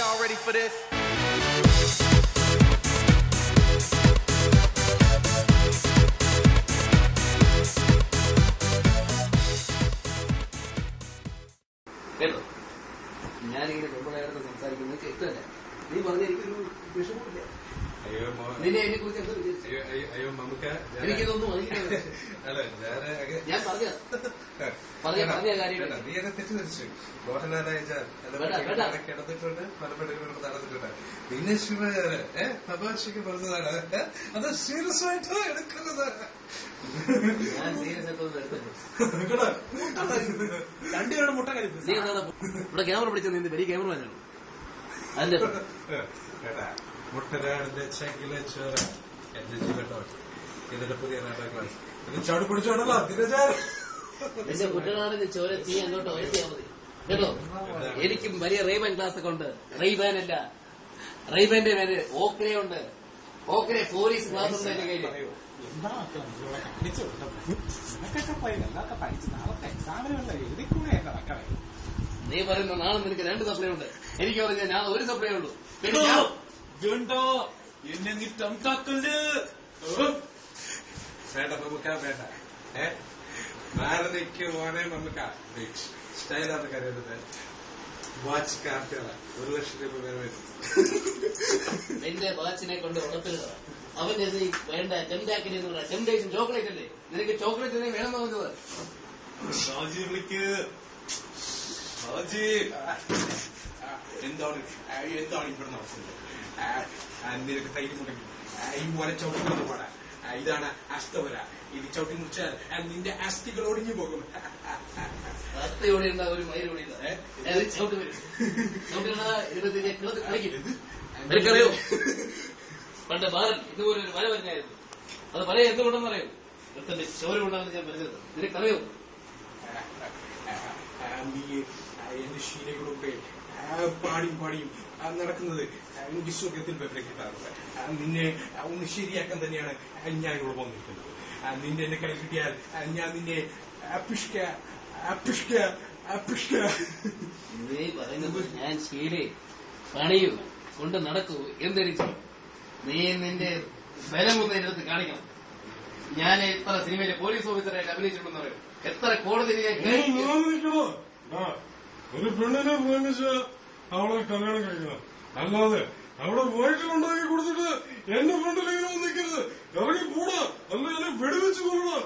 y'all ready for this? കേട്ടോ ഞാനിങ്ങനെ പെമ്പിളയായിട്ട് സംസാരിക്കുന്നത് ഇഷ്ടമല്ല നീ പറഞ്ഞ എനിക്കൊരു വിഷമമില്ല അയ്യോ മോ- നിന്നെ അതിനെ കുറിച്ച് എന്താ വിചാരിച്ചത് അയ്യോ അയ്യോ അയ്യോ നമുക്ക് ഞാൻ- എനിക്കിതൊന്നും അറിയില്ല അല്ല ഞാൻ അങ്ങ് ഞാൻ പറഞ്ഞ പറഞ്ഞ പറഞ്ഞ കാര്യം കേട്ടോ, നീ എന്നെ തെറ്റിദ്ധരിച്ചു മോഹൻലാലായ വേണ്ട, വേണ്ട. കിടന്നിട്ടുണ്ട് പല പെണ്ണുകളോട് നടന്നിട്ടുണ്ട് നിന്നെ ശിവയാര് ഏഹ് തമാശക്ക് പറഞ്ഞതാണ് ഏ? അത് സീരിയസ് ആയിട്ട് എടുക്കുന്നത് ഞാൻ സീരിയസ് ആയിട്ടൊന്നും എടുത്തില്ല രണ്ടുപേരുടെ മുട്ട കരിപ്പ് നീ എന്താണ് ഇവിടെ ക്യാമറ പിടിച്ച നിന്ന് വലിയ ക്യാമറമാനാണ് അതിന്റെ കേട്ടാ മുട്ടരാടിന്റെ ചെങ്കിലെ ചോര എന്റെ ജീവട്ടോ ഇതിന്റെ പുതിയ നാടകങ്ങൾ ഇത് ചാടി പിടിച്ചോടല്ലോ ദിനചാരം എന്റെ കുട്ടനാടിന്റെ ചോര തീ അങ്ങോട്ട് ഒഴിച്ചാൽ മതി കേട്ടോ എനിക്കും വലിയ റെയ്ബാൻ ക്ലാസ് ഒക്കെ ഉണ്ട് റെയ്ബാൻ അല്ല റെയ്ബാന്റെ പേര് ഓക്രെ ഉണ്ട് ഓക്രെ പോലീസ് ക്ലാസ് ഉണ്ട് എന്റെ കയ്യില് എന്താ മക്കളെ ഇവിടെ കാണിച്ചു വിട്ടത് നിനക്കൊക്കെ പോയി എല്ലാവർക്കും പഠിച്ച് നാളത്തെ എക്സാമിനുള്ള എഴുതിക്കൂടെ എന്റെ മക്കളെ നീ പറയുന്ന നാളെ നിനക്ക് രണ്ട് സപ്ലൈ ഉണ്ട് എനിക്ക് പറഞ്ഞ ഞാൻ ഒരു സപ്ലൈ ഉള്ളൂ പിന്നെ ഞാൻ ജുണ്ടോ എന്നെ നീ ടംകാക്കല് വേണ്ട നമുക്ക് വേണ്ട ഏ ഭാരതയ്ക്ക് പോനെ നമുക്ക് സ്റ്റൈലാണ് കരുതുന്നത് വാച്ച് കാർട്ടുകള ഒരു ലക്ഷത്തി പേര് വരും നിന്റെ ബാച്ചിനെ കൊണ്ട് ഉടപ്പിടുക അവന്റെ നീ വേണ്ട ടെംറ്റാക്കിന് ടെംറ്റേഷൻ ചോക്ലേറ്റ് അല്ലേ നിനക്ക് ചോക്ലേറ്റ് തന്നെ വേണമെന്ന് പറഞ്ഞത് ഷാജി വിളിക്ക് ഷാജി എന്താണ് ആ, എന്താണ് ഇവിടെ നടക്കുന്നത് ആ, ആ, നിനക്ക് തൈര് മുടങ്ങി ആ, ഈ മുല ചവിട്ടുന്നത് പാടാ ആ, ഇതാണ് അസ്തവര ഇത് ചവിട്ടി മുറിച്ചാൽ ആ, നിന്റെ അസ്ഥികൾ ഒടിഞ്ഞു പോകും അസ്ഥയോടെ ഉണ്ടാ ഒരു മയിൽ ഓടി ചവിട്ട് വരും ചവിട്ടിടാ ഇരുപത്തി കിളത്ത് കളിക്കും നിനക്കറിയോ പണ്ട് ബാലൻ ഇതുപോലെ ഒരു വര വരുന്നായിരുന്നു അത് പറയാ എന്തുകൊണ്ടെന്ന് അറിയോ ഒരുത്തന്റെ ചോര കൊണ്ടാണ് ഞാൻ പറഞ്ഞത് നിനക്കറിയോ ആ, നീ ആ, എന്റെ ശീലകളൊക്കെ ആ, പാടിയും പാടിയും ആ, നടക്കുന്നത് ആ, എനിക്ക് സുഖത്തിൽ പേപ്പറെ കിട്ടാറുണ്ട് ആ, നിന്നെ ആ, ഒന്ന് ശരിയാക്കാൻ തന്നെയാണ് ആ, ഞാൻ ഇവിടെ വന്നിരിക്കുന്നത് ആ, നിന്റെ എന്നെ കൈ കിട്ടിയാൽ ആ, ഞാൻ നിന്നെ അപ്പിഷ്ക അപ്പിഷ്ക അപ്പിഷ്ക നീ പറയുന്നത് ഞാൻ ശീലേ പണിയൂ കൊണ്ട് നടക്കൂ എന്തെനിക്ക് നീ നിന്റെ ബലം ഒന്ന് എന്റെ അടുത്ത് കാണിക്കണം ഞാൻ എത്ര സിനിമയിലെ പോലീസ് ഓഫീസറായിട്ട് അഭിനയിച്ചിട്ടുണ്ടെന്ന് പറയും എത്ര കോടതി ഞാൻ കേറി- ഒരു പെണ്ണിനെ പ്രേമിച്ച് അവളെ കല്യാണം കഴിക്കണം അല്ലാതെ അവിടെ വയറ്റിലുണ്ടാക്കി കൊടുത്തിട്ട് എന്റെ ഫ്രണ്ടിൽ ഇങ്ങനെ വന്ന് നിൽക്കരുത് ഇറങ്ങി കൂടാ അല്ല എന്നെ വെടിവെച്ച് കൊള്ളടാ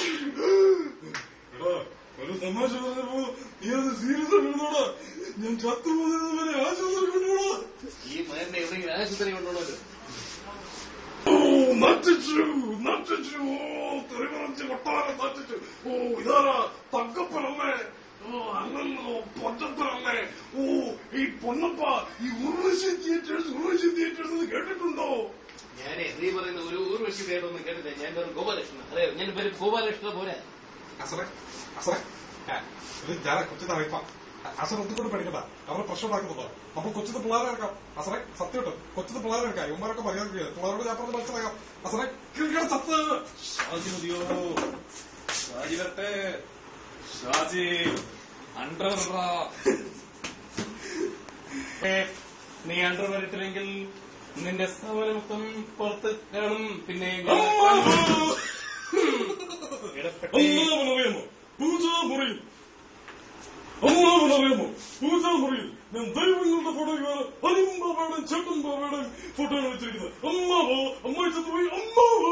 എടാ ഒരു തമാശ പറഞ്ഞപ്പോ നീ അത് സീരിയസ് ആയിരുന്നോടാ ഞാൻ ചത്തുപോകുന്നത് വരെ ആശുപത്രി കൊണ്ടുപോടാ ഈ മകന്റെ എവിടെയെങ്കിലും ആശുപത്രി കൊണ്ടുപോകണമല്ലോ ഓ നട്ടിച്ചു നട്ടിച്ചു ഓ തെറിമറിച്ച് കൊട്ടാരം നട്ടിച്ചു ഓ ഇതാരാ തങ്കപ്പനല്ലേ ഓ അല്ലല്ലോ പൊറ്റപ്പനല്ലേ ഓ ഈ പൊന്നപ്പ ഈ ഉർവശി തിയേറ്റേഴ്സ് ഉർവശി തിയേറ്റേഴ്സ് എന്ന് കേട്ടിട്ടുണ്ടോ ഞാനേ നീ പറയുന്ന ഒരു ഊർവശി പേരൊന്നും കേട്ടില്ല ഞാൻ പേര് ഗോപാലകൃഷ്ണൻ അറിയോ ഞാൻ പേര് ഗോപാലകൃഷ്ണ പോരാ അസറെ അസറെ ആ, ഇത് ഞാൻ കൊച്ചിന് അറിയിപ്പ അസർ ഒത്തുകൊണ്ട് പഠിക്കണ്ട അവരെ പ്രശ്നം ഉണ്ടാക്കുന്നതോ നമ്മൾ കൊച്ചിന് പിള്ളേരെ ഇറക്കാം അസറെ സത്യമായിട്ട് കൊച്ചിന് പിള്ളേരെ ഇറക്കാം ഇവന്മാരൊക്കെ മര്യാദ പിള്ളേരോട് ഞാൻ പറഞ്ഞ് മനസ്സിലാക്കാം അസറെ കിഴക്കട ചത്ത് ഷാജി മതിയോ ഷാജി വരട്ടെ ഷാജി അണ്ടർ നീ അണ്ടർ വരട്ടില്ലെങ്കിൽ നിന്റെ സവനമൊത്തം പുറത്ത് കാണും പിന്നെ ഇടപെട്ടേ അമ്മാവനറിയാമോ പൂജാമുറിയിൽ അമ്മാവനറിയാമോ പൂജാമുറിയിൽ ഞാൻ ദൈവങ്ങളുടെ ഫോട്ടോയ്ക്ക് അനിമ്പാവേടൻ ചേട്ടമ്പാവേടൻ ഫോട്ടോയാണ് വെച്ചിരിക്കുന്നത് അമ്മാവോ അമ്മായി ചത്തുപോയി അമ്മാവോ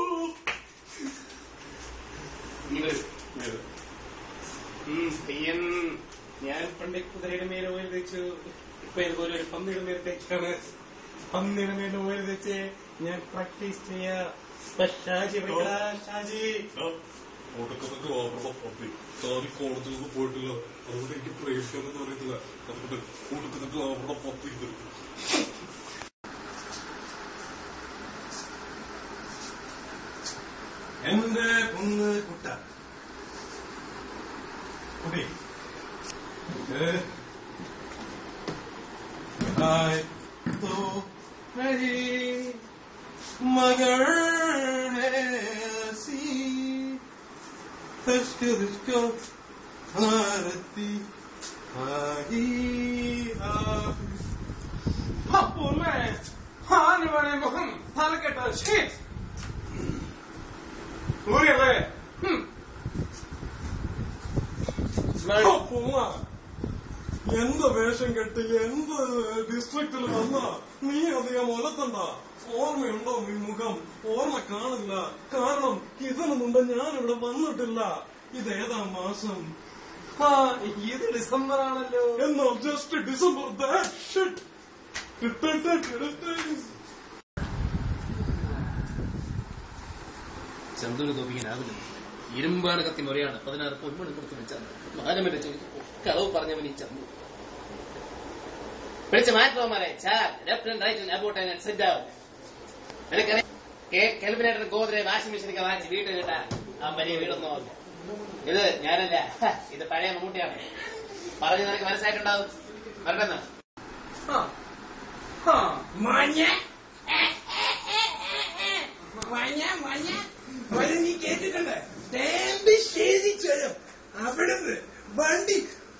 നീ വരൂ ഉം, പയ്യൻ ഞാൻ പണ്ട് കുതിരയുടെ മേലെ ഓയിൽ വെച്ചു ഇപ്പൊ ഇതുപോലെ ഒരു പന്നിയുടെ മേലെ തേക്കാണ് പന്നിയുടെ മേലെ ഓയിൽ വെച്ച് ഞാൻ പ്രാക്ടീസ് ചെയ്യാ ഇപ്പൊ ഷാജി വിളിക്കടാ, ഷാജി ഒടുക്കത്തൊക്കെ ഓർമ്മ പൊട്ടി താൻ കോളേജിൽ പോയിട്ടില്ല അതുകൊണ്ട് എനിക്ക് പ്രേമിക്കാമെന്ന് അറിയത്തില്ല അതുകൊണ്ട് ഒടുക്കത്തൊക്കെ ഓർമ്മ പൊത്തി എന്റെ കുന്ന് കുട്ട കുട്ടി ഏ? ഹായ് തോ മെരി മകളെ സി തസ്ക തസ്ക ആരത്തി ആഹി ആ shit. സൂര്യല്ലേ ഓ, പൂങ്ങ. എന്ത് വേഷം കെട്ടി എന്ത് ഡിസ്ട്രിക്റ്റിൽ വന്ന നീ അധികം ഒലത്തണ്ട ഓർമ്മയുണ്ടോ ഈ മുഖം ഓർമ്മ കാണില്ല കാരണം ഇതിനു മുമ്പ് ഞാൻ ഇവിടെ വന്നിട്ടില്ല ഇതേതാ മാസം ആ, ഇത് ഡിസംബർ ആണല്ലോ എന്നാൽ ജസ്റ്റ് ഡിസംബർ that shit. ചന്തുവിന് തോപ്പിക്കാനാവില്ല ഇരുമ്പാണ് കത്തി മുറയാണ് പതിനാറ് പൊന്മണി കൊടുത്ത് വെച്ചാൽ മാനമന്റെ ചോദിച്ചു കളവ് പറഞ്ഞവൻ ഈ ചന്തു വിളിച്ച് മാറ്റോമാരെ ചാർ left and right about and set down നിനക്കറിയാം കെൽബിനേറ്റർ ഗോദ്രെ വാഷിംഗ് മെഷീനൊക്കെ വാങ്ങിച്ച് വീട്ടിൽ കിട്ടാ ആ വലിയ വീടൊന്നോ ഇത് ഞാനല്ല ഹ, ഇത് പഴയ മമ്മൂട്ടിയാണ് പറഞ്ഞു നിനക്ക് മനസ്സിലായിട്ടുണ്ടാവും വരട്ടെന്നാ ആ. ആ. മഞ്ഞ മഞ്ഞ മഞ്ഞ മഞ്ഞ നീ കേട്ടിട്ടുണ്ട് ടാമ്പ് ശരി ചുരം അവിടുന്ന് വണ്ടി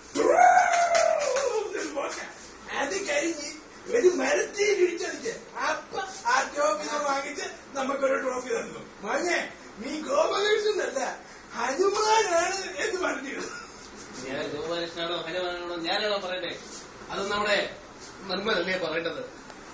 അത് കഴിഞ്ഞ് ഒരു മരത്തിൽ ഇടിച്ചതിച്ച് അപ്പ ആ ട്രോഫി വാങ്ങിച്ച് നമുക്കൊരു ട്രോഫി തന്നു മഞ്ഞ നീ ഗോപാലകൃഷ്ണനല്ല ഹനുമാനാണ് എന്ന് പറഞ്ഞു ഞാൻ ഗോപാലകൃഷ്ണനാണോ ഹനുമാനാണോ ഞാനാണോ പറയട്ടെ അത് നമ്മുടെ നിർമ്മലല്ലേ പറയേണ്ടത്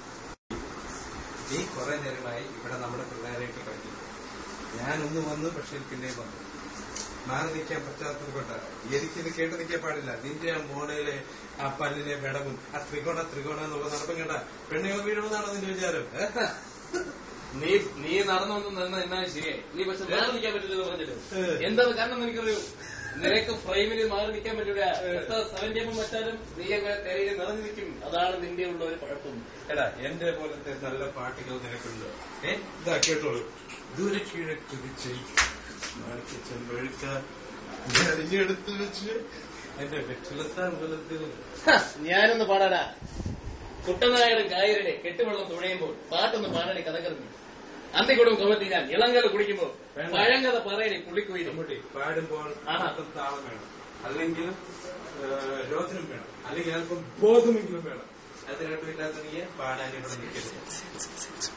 നീ കുറെ നേരമായി ഇവിടെ നമ്മുടെ പിള്ളേരായിട്ട് കളിക്കുന്നു ഞാനൊന്ന് വന്നു പക്ഷെ പിന്നെ വന്നു മാറി നിൽക്കാൻ പറ്റാത്തത് കൊണ്ട് എനിക്കിത് കേട്ട് നിൽക്കാൻ പാടില്ല നിന്റെ ആ മോണയിലെ ആ പല്ലിലെ വിടവും ആ ത്രികോണ ത്രികോണ എന്നുള്ള നടപ്പം കണ്ട പെണ്ണുകൾ വീഴുമെന്നാണോ നിന്റെ വിചാരം ഏ? നീ നീ നടന്നൊന്നും നടന്ന എന്നാ ശരിയായി നീ പക്ഷെ മാറി നിൽക്കാൻ പറ്റില്ലെന്ന് പറഞ്ഞിട്ട് ഏ. എന്താണ് കാരണം എനിക്കറിയൂ നിനക്ക് ഫ്രെയിമിൽ മാറി നിൽക്കാൻ പറ്റൂല എത്ര സെവൻ ടൈമും വെച്ചാലും നീ അങ്ങനെ തെരയിൽ നിറഞ്ഞു നിൽക്കും അതാണ് നിന്റെ ഉള്ള ഒരു കുഴപ്പം എടാ എന്റെ പോലത്തെ നല്ല പാട്ടുകൾ നിനക്കുണ്ട് ഏ ഇതാ കേട്ടോളൂ ദൂരെ കീഴെ കുതിച്ച് ചെമ്പഴുക്ക അരിഞ്ഞെടുത്ത് വെച്ച് എന്റെ വെറ്റിലത്താൻ പോലത്തിൽ ഹ, ഞാനൊന്ന് പാടാടാ കുട്ടനായുടെ കായരുടെ കെട്ടുവെള്ളം തുഴയുമ്പോൾ പാട്ടൊന്ന് പാടടി കഥകറിഞ്ഞു അന്തിക്കൊടും കൊമത്തിനാൻ ഇളങ്കല കുടിക്കുമ്പോൾ വേണ്ട. പഴങ്കഥ പറയടി പുള്ളിക്കുയിലും മമ്മൂട്ടി പാടുമ്പോൾ ആഹാ. അല്പം താളം വേണം അല്ലെങ്കിൽ രോധനം വേണം അല്ലെങ്കിൽ അല്പം ബോധമെങ്കിലും വേണം അത് രണ്ടുമില്ലാത്ത നീ പാടാൻ ഇവിടെ നിൽക്കരുത്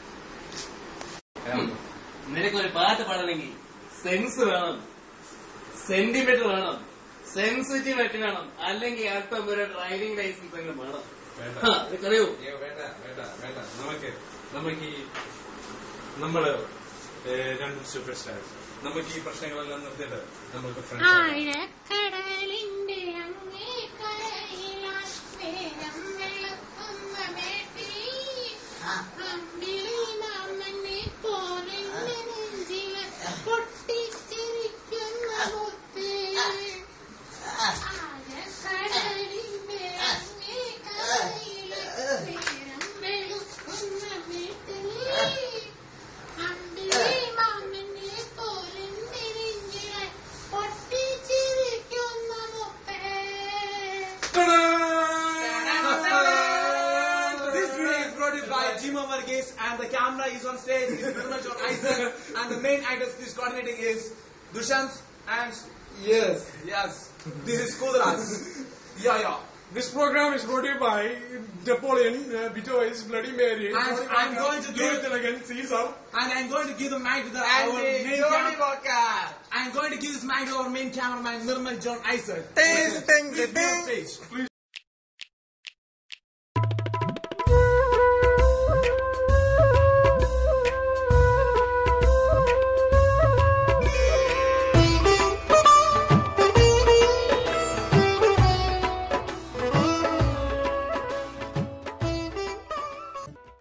നിനക്കൊരു പാട്ട് പാടണമെങ്കിൽ സെൻസ് വേണം സെന്റിമീറ്റർ വേണം സെൻസിറ്റിവിറ്റി വേണം അല്ലെങ്കിൽ അല്പം ഒരു ഡ്രൈവിംഗ് ലൈസൻസ് എങ്കിലും വേണം വേണ്ട ഹ, നിനക്കറിയോ അയ്യോ, വേണ്ട വേണ്ട വേണ്ട നമുക്ക് നമുക്ക് ഈ നമ്മള് ഏ, രണ്ട് സൂപ്പർ സ്റ്റാർസ് നമുക്ക് ഈ പ്രശ്നങ്ങളെല്ലാം നിർത്തിയിട്ട് നമുക്ക് ഫ്രണ്ട്സ് ആഴക്കടലിന്റെ അങ്ങേ കരയിലാൽ വേഗം വെളുക്കുന്ന വേട്ടയിൽ അമ്പിളി മാമനെ പോലെ നെഞ്ചില് പൊട്ടിച്ചിരിക്കുന്ന മുത്തേ ആഴക്കടലിന്റെ അങ്ങേ കരയില് വേഗം വെളുക്കുന്ന വേട്ടയിൽ അമ്പിളി മാമനെ പോലെ നെഞ്ചില് പൊട്ടിച്ചിരിക്കുന്ന മുത്തേ This video is brought to you by Jima Varghese and the camera is on stage is Nirmal John Isaac and the main actors this coordinating is Dushant and yes, yes, this is Kudraj. Yeah, yeah. This program is brought to you by Napoleon, uh, Vitois, Bloody Mary, And I'm going to do- again, Caesar. And I'm going to give the mic to the our main camera. I'm going to give this mic to our main cameraman Nirmal John Isaac. Please, please, please.